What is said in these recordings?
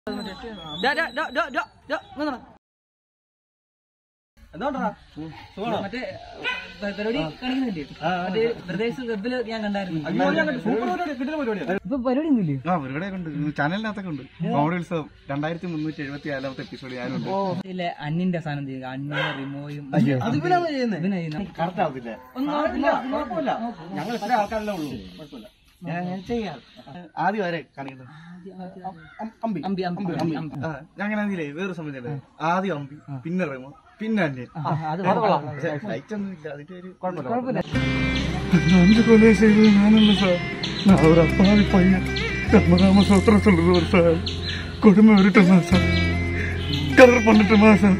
മറ്റേ പരിപാടി കാണിക്കുന്നില്ലേ മറ്റേ ബ്രദേഴ്സ് വെബില് ഞാൻ കണ്ടായിരുന്നു ഇപ്പൊ പരിപാടി ഒന്നുമില്ലേ ആ പരിപാടിയൊക്കെ ഉണ്ട് ചാനലിനകത്തൊക്കെ ഉണ്ട് കോമഡി ഉത്സവം രണ്ടായിരത്തി മുന്നൂറ്റി എഴുപത്തി നാലാമത്തെ എപ്പിസോഡ് ഞാനുണ്ട് ഇല്ലേ അന്നിന്റെ സാധനം ചെയ്യുക അന്ന റിമോയും അത് ഇവനാണ് ചെയ്യുന്നത് ഇവനാ ചെയ്യുന്നത്. കറക്റ്റ് ആവത്തില്ല കുഴപ്പമില്ല ഞങ്ങൾ ഇത്ര ആൾക്കാരല്ലേ ഉള്ളൂ കുഴപ്പമില്ല ഞാൻ ഞാൻ ചെയ്യാം ആദ്യം ആരെ കാണിക്കുന്നത് അം- അമ്പി അമ്പി അമ്പി അമ്പി ആ, ഞാൻ അങ്ങനെ ആണെങ്കിലേ വേറെ സംബന്ധിച്ചല്ലേ ആദ്യം അമ്പി പിന്നെ റെമോ പിന്നെ അന്യൻ അത് പക്ഷേ ഫൈറ്റ് ഒന്നും ഇല്ല അതിന്റെ ഒരു കുഴപ്പമില്ല അഞ്ച് കൊല ചെയ്തത് ഞാനല്ല സാർ நான் ஒரு அப்பாவி பையன் ராமராம சோத்திரம் சொல்றது சார் கொடுமை விட்டுமா சார் கலர் பண்ணட்டுமா சார்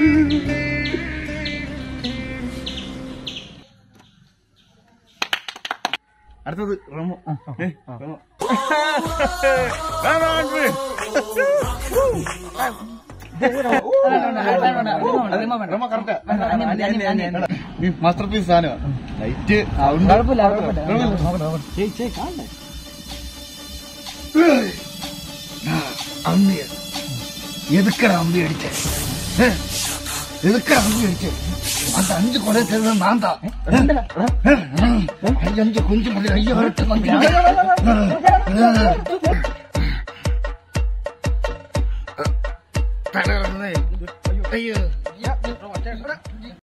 അടുത്തത് റമോ ഏ, റമോ. വേണം, അൻപ്. റമോ correct ആ. നീ മാസ്റ്റർ പീസ് സാധനമാണ് ലൈറ്റ് കുഴപ്പമില്ല കുഴപ്പമില്ല അമ്മിയ എതുക്കട അമ്പി അടിച്ചേ എതുക്കട അമ്പി അടിച്ചേ அந்த அஞ்சு கொலை செய்தது நான் தான் அஞ்சு குஞ்சு மதி ஐயோ வரட்டு ஐயோ